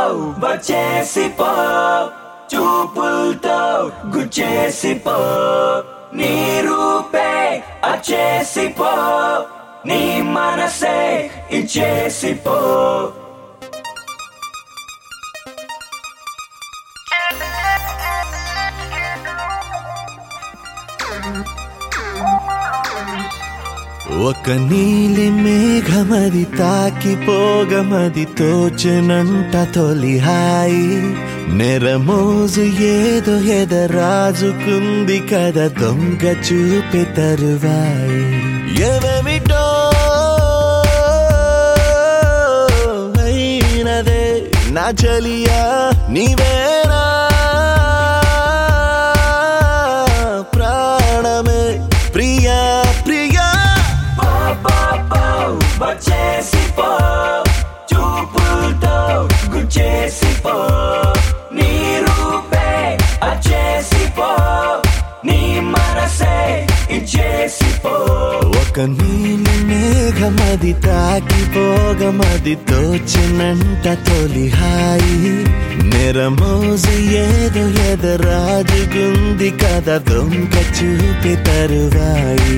వచ్చేసిపో చూపులతో గుచ్చేసిపో నీ రూపే అచ్చేసిపో నీ మనసే ఇచ్చేసిపో ఒక నీలి మేఘమది తాకిపోగమది తోచనంట తొలి హాయి నెరమోజు ఏదో ఎదరాజుకుంది కదా దొంగ చూపే తరువాయి ఎవమిటో అయినదే నా చలియా నీవేనా ప్రాణమే ప్రియా ప్రియా పో పో పో వచ్చేసిపో చూపులతో గుచ్చేసిపో నీ రూపే అచ్చేసిపో నీ మనసే ఇచ్చేసిపో ఒక నీలి మేఘమది తాకిపోగమది తోచినంట తొలి హాయి నెరమోజు ఏదో ఎదరాజుగుంది కదా దొంగ చూపి తరువాయి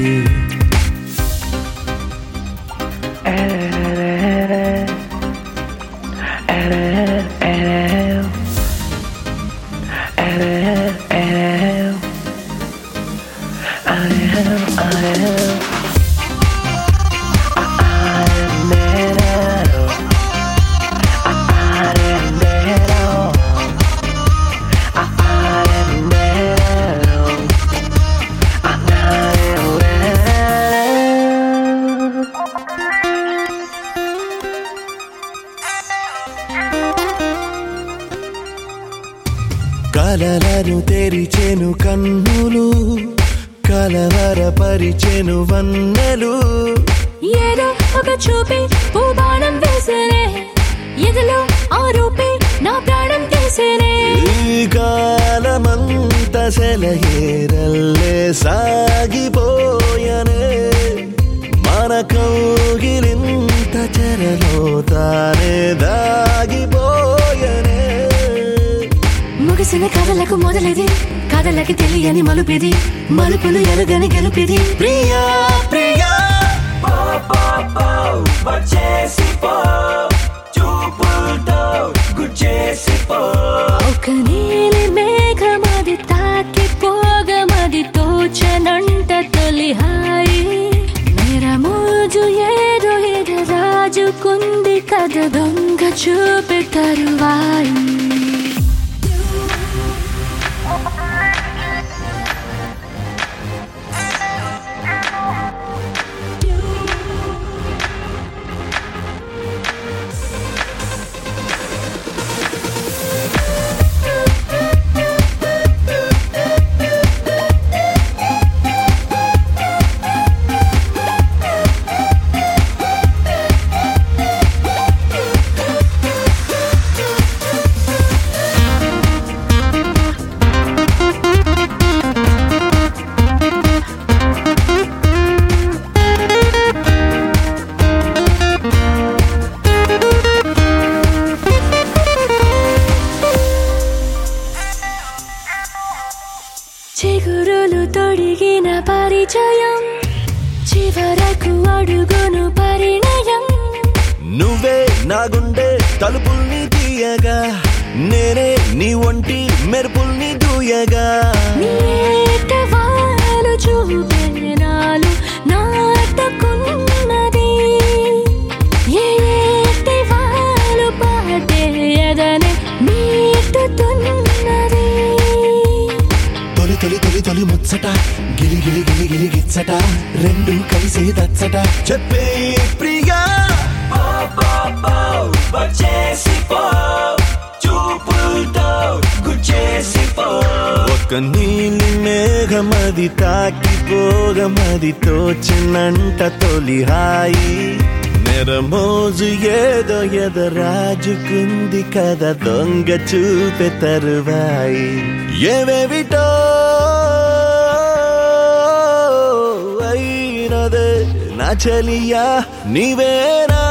కలలను తెరిచెను కన్నులు కలవరపరిచెను వన్నెలు ఏదో ఒక చూపి పూబాణం వేసేనే ఎదలో ఆ రూపే నా ప్రాణం తీసేనే ఈ కాలమంత సెలయేరల్లే సాగిపోయనే మన కౌగిలింత చెరలో తానే దాగిపోయనే ముగిసిన కథలకు మొదలిది కథలకి తెలియని మలుపిది మలుపులు ఎరుగని గెలుపిది ప్రియా ప్రియా పో పో పో వచ్చేసిపో చూపులతో గుచ్చేసిపో ఒక నీలి మేఘమది తాకి పోగమది తోచనంట తొలి హాయి నిరమోజు ఏదో ఎద రాజుకుంది కథ దొంగ చూపి తరువాయి చిగురులు తొడిగిన పరిచయం చివరకు అడుగును పరిణయం నువ్వే నా గుండె తలుపుల్ని తీయగా నేనే నీ ఒంటి మెరుపుల్ని దూయగా నీట వాలు చూపెనాలు నాటకున్నది ఏటి వాలు పాటే ఎదనే మీటుతున్నది తొలి తొలి తొలి తొలి ముచ్చట గిలి గిలి గిలి గిలి గిచ్చట రెండు కలిసి దచ్చట చెప్పే ప్రియా పో పో పో వచ్చేసిపో చూపులతో గుచ్చేసిపో ఒక నీలి మేఘమది తాకిపోగమది తోచినంట తొలి హాయి నెరమోజు ఏదో ఎదరాజుకుంది కదా దొంగ చూపే తరువాయి ఏవేవిటో అయినదే నా చలియా నీవేనా